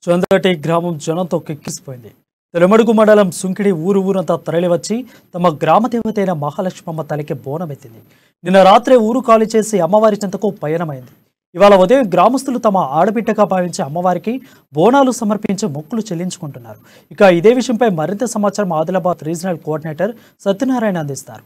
చందటి గ్రామం జనంతో కెక్కిసిపోయింది తెలమడుగు మండలం సుంకిడి ఊరు ఊరంతా తరలివచ్చి తమ గ్రామ దేవతైన మహాలక్ష్మమ్మ తలకి బోనమెత్తింది నిన్న రాత్రే ఊరు ఖాళీ చేసి అమ్మవారి చెంతకు పయనమైంది ఇవాళ ఉదయం గ్రామస్తులు తమ ఆడబిడ్డగా భావించి అమ్మవారికి బోనాలు సమర్పించి మొక్కులు చెల్లించుకుంటున్నారు ఇక ఇదే విషయంపై మరింత సమాచారం ఆదిలాబాద్ రీజనల్ కోఆర్డినేటర్ సత్యనారాయణ అందిస్తారు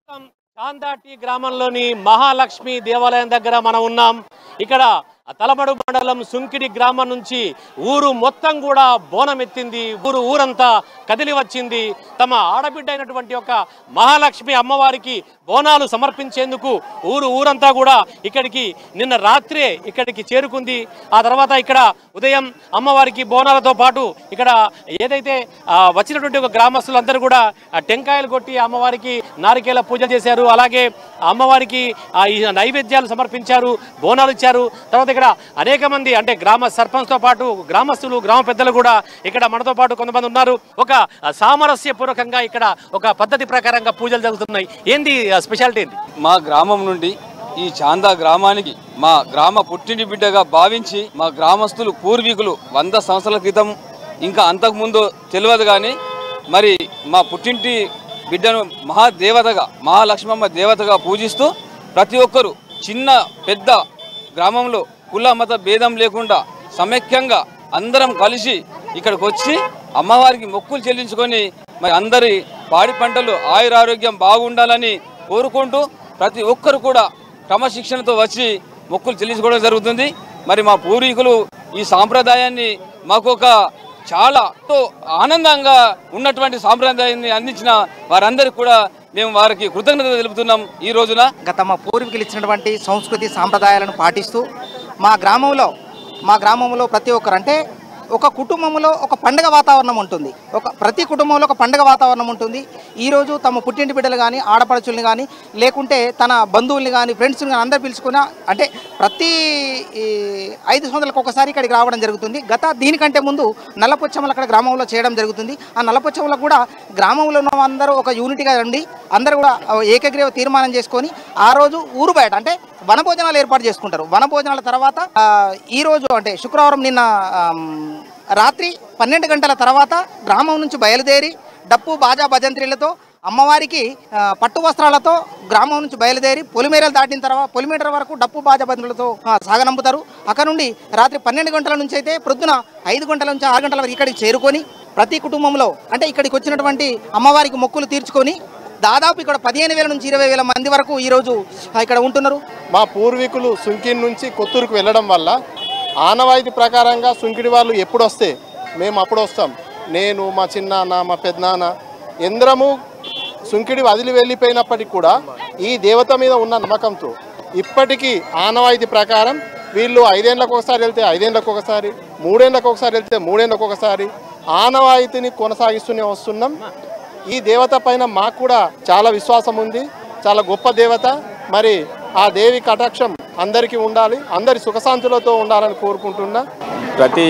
చాందాటి గ్రామంలోని మహాలక్ష్మి దేవాలయం దగ్గర మనం ఉన్నాం ఇక్కడ తలమడు మండలం సుంకిడి గ్రామం నుంచి ఊరు మొత్తం కూడా బోనం ఎత్తింది ఊరు ఊరంతా కదిలి వచ్చింది తమ ఆడబిడ్డ అయినటువంటి ఒక మహాలక్ష్మి అమ్మవారికి బోనాలు సమర్పించేందుకు ఊరు ఊరంతా కూడా ఇక్కడికి నిన్న రాత్రే ఇక్కడికి చేరుకుంది ఆ తర్వాత ఇక్కడ ఉదయం అమ్మవారికి బోనాలతో పాటు ఇక్కడ ఏదైతే ఆ, వచ్చినటువంటి ఒక గ్రామస్తులందరూ కూడా ఆ, టెంకాయలు కొట్టి అమ్మవారికి నారికేల పూజలు చేశారు అలాగే అమ్మవారికి ఆ, ఈ నైవేద్యాలు సమర్పించారు బోనాలు ఇచ్చారు తర్వాత ఇక్కడ అనేక మంది అంటే గ్రామ సర్పంచ్తో పాటు గ్రామస్తులు గ్రామ పెద్దలు కూడా ఇక్కడ మనతో పాటు కొంతమంది ఉన్నారు ఒక సామరస్యపూర్వకంగా ఇక్కడ ఒక పద్ధతి ప్రకారంగా పూజలు జరుగుతున్నాయి ఏంది ఆ స్పెషాలిటీ ఏంది మా గ్రామం నుండి ఈ చాందా గ్రామానికి మా గ్రామ పుట్టింటి బిడ్డగా భావించి మా గ్రామస్తులు పూర్వీకులు వంద సంవత్సరాల క్రితం ఇంకా అంతకుముందు తెలియదు కానీ మరి మా పుట్టింటి బిడ్డను మహాదేవతగా మహాలక్ష్మమ్మ దేవతగా పూజిస్తూ ప్రతి ఒక్కరూ చిన్న పెద్ద గ్రామంలో కుల మత భేదం లేకుండా సమైక్యంగా అందరం కలిసి ఇక్కడికి వచ్చి అమ్మవారికి మొక్కులు చెల్లించుకొని మరి అందరి పాడి పంటలు ఆయురారోగ్యం బాగుండాలని కోరుకుంటూ ప్రతి ఒక్కరు కూడా క్రమశిక్షణతో వచ్చి మొక్కులు చెల్లించుకోవడం జరుగుతుంది మరి మా పూర్వీకులు ఈ సాంప్రదాయాన్ని మాకు ఒక చాలా ఎంతో ఆనందంగా ఉన్నటువంటి సాంప్రదాయాన్ని అందించిన వారందరికీ కూడా మేము వారికి కృతజ్ఞత తెలుపుతున్నాం ఈ రోజున గత మా పూర్వీకులు ఇచ్చినటువంటి సంస్కృతి సాంప్రదాయాలను పాటిస్తూ మా గ్రామంలో మా గ్రామంలో ప్రతి ఒక్కరు అంటే ఒక కుటుంబంలో ఒక పండగ వాతావరణం ఉంటుంది ఒక ప్రతి కుటుంబంలో ఒక పండగ వాతావరణం ఉంటుంది ఈరోజు తమ పుట్టింటి బిడ్డలు కానీ ఆడపడుచుల్ని కానీ లేకుంటే తన బంధువుల్ని కానీ ఫ్రెండ్స్ని కానీ అందరు పిలుచుకున్న అంటే ప్రతి ఈ, ఐదు సంవత్సరాలకు ఒకసారి ఇక్కడికి రావడం జరుగుతుంది గత దీనికంటే ముందు నల్లపొచ్చమ్మలు అక్కడ గ్రామంలో చేయడం జరుగుతుంది ఆ నల్లపొచ్చమ్మలకు కూడా గ్రామంలో ఉన్న అందరూ ఒక యూనిట్గా ఉండి అందరూ కూడా ఏకగ్రీవ తీర్మానం చేసుకొని ఆ రోజు ఊరు బయట అంటే వనభోజనాలు ఏర్పాటు చేసుకుంటారు వనభోజనాల తర్వాత ఆ, ఈ రోజు అంటే శుక్రవారం నిన్న ఆమ్, రాత్రి పన్నెండు గంటల తర్వాత గ్రామం నుంచి బయలుదేరి డప్పు బాజా భజంత్రీలతో అమ్మవారికి ఆ, పట్టు వస్త్రాలతో గ్రామం నుంచి బయలుదేరి పొలిమేరలు దాటిన తర్వాత పొలిమేర వరకు డప్పు బాజా భజనలతో ఆ, సాగనంపుతారు అక్కడ నుండి రాత్రి పన్నెండు గంటల నుంచి అయితే ప్రొద్దున ఐదు గంటల నుంచి ఆరు గంటల వరకు ఇక్కడికి చేరుకొని ప్రతి కుటుంబంలో అంటే ఇక్కడికి వచ్చినటువంటి అమ్మవారికి మొక్కులు తీర్చుకొని దాదాపు ఇక్కడ పదిహేను వేల నుంచి ఇరవై వేల మంది వరకు ఈరోజు ఆ, ఇక్కడ ఉంటున్నారు మా పూర్వీకులు సుంకిన్ నుంచి కొత్తూరుకు వెళ్ళడం వల్ల ఆనవాయితీ ప్రకారంగా సుంకిడి వాళ్ళు ఎప్పుడు వస్తే మేము అప్పుడు వస్తాం నేను మా చిన్నాన్న మా పెద్దనాన్న ఎందరము సుంకిడి వదిలి వెళ్ళిపోయినప్పటికీ కూడా ఈ దేవత మీద ఉన్న నమ్మకంతో ఇప్పటికీ ఆనవాయితీ ప్రకారం వీళ్ళు ఐదేళ్ళకు ఒకసారి వెళ్తే ఐదేళ్ళకు ఒకసారి మూడేళ్ళకు ఒకసారి వెళ్తే మూడేళ్ళకు ఒకసారి ఆనవాయితీని కొనసాగిస్తూనే వస్తున్నాం ఈ దేవత పైన మాకు కూడా చాలా విశ్వాసం ఉంది చాలా గొప్ప దేవత మరి ఆ దేవి కటాక్షం అందరికీ ఉండాలి అందరి సుఖశాంతులతో ఉండాలని కోరుకుంటున్నా ప్రతి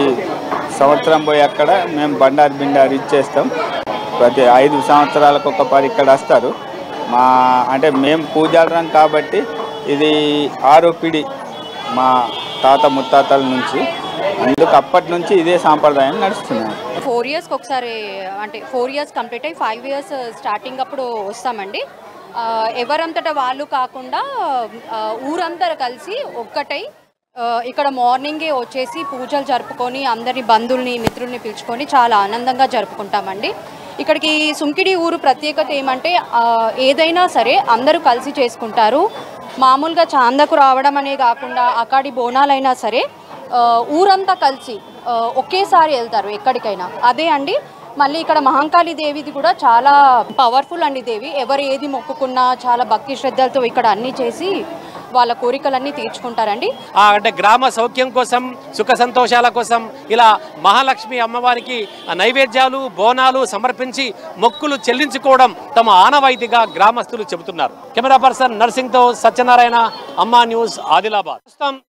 సంవత్సరం పోయి అక్కడ మేము బండారు బిండారు ఇచ్చేస్తాం ప్రతి ఐదు సంవత్సరాలకు ఒక పది ఇక్కడ వస్తారు మా అంటే మేము పూజారం కాబట్టి ఇది ఆరో పిడి మా తాత ముత్తాతల నుంచి అందుకు అప్పటి నుంచి ఇదే సాంప్రదాయం నడుస్తున్నాయి ఫోర్ ఇయర్స్కి ఒకసారి అంటే ఫోర్ ఇయర్స్ కంప్లీట్ అయ్యి ఫైవ్ ఇయర్స్ స్టార్టింగ్ అప్పుడు వస్తామండి ఆ, ఎవరంతటా వాళ్ళు కాకుండా ఆ, ఊరందరూ కలిసి ఒక్కటై ఆ, ఇక్కడ మార్నింగే వచ్చేసి పూజలు జరుపుకొని అందరి బంధువుల్ని మిత్రుల్ని పిలుచుకొని చాలా ఆనందంగా జరుపుకుంటామండి ఇక్కడికి సుంకిడి ఊరు ప్రత్యేకత ఏమంటే ఆ, ఏదైనా సరే అందరూ కలిసి చేసుకుంటారు మామూలుగా చాందకు రావడం అనే కాకుండా అకాడి బోనాలైనా సరే ఆ, ఊరంతా కలిసి ఆ, ఒకేసారి వెళ్తారు ఎక్కడికైనా అదే అండి మళ్ళీ ఇక్కడ మహంకాళి దేవిది కూడా చాలా పవర్ఫుల్ అండి దేవి ఎవరు ఏది మొక్కుకున్నా చాలా భక్తి శ్రద్ధలతో ఇక్కడ అన్నీ చేసి వాళ్ళ కోరికలన్నీ తీర్చుకుంటారండి ఆ అంటే గ్రామ సౌఖ్యం కోసం సుఖ సంతోషాల కోసం ఇలా మహాలక్ష్మి అమ్మవారికి ఆ నైవేద్యాలు బోనాలు సమర్పించి మొక్కులు చెల్లించుకోవడం తమ ఆనవాయితీగా గ్రామస్తులు చెబుతున్నారు కెమెరా పర్సన్ నర్సింగ్తో సత్యనారాయణ అమ్మా న్యూస్ ఆదిలాబాద్ ప్రస్తుతం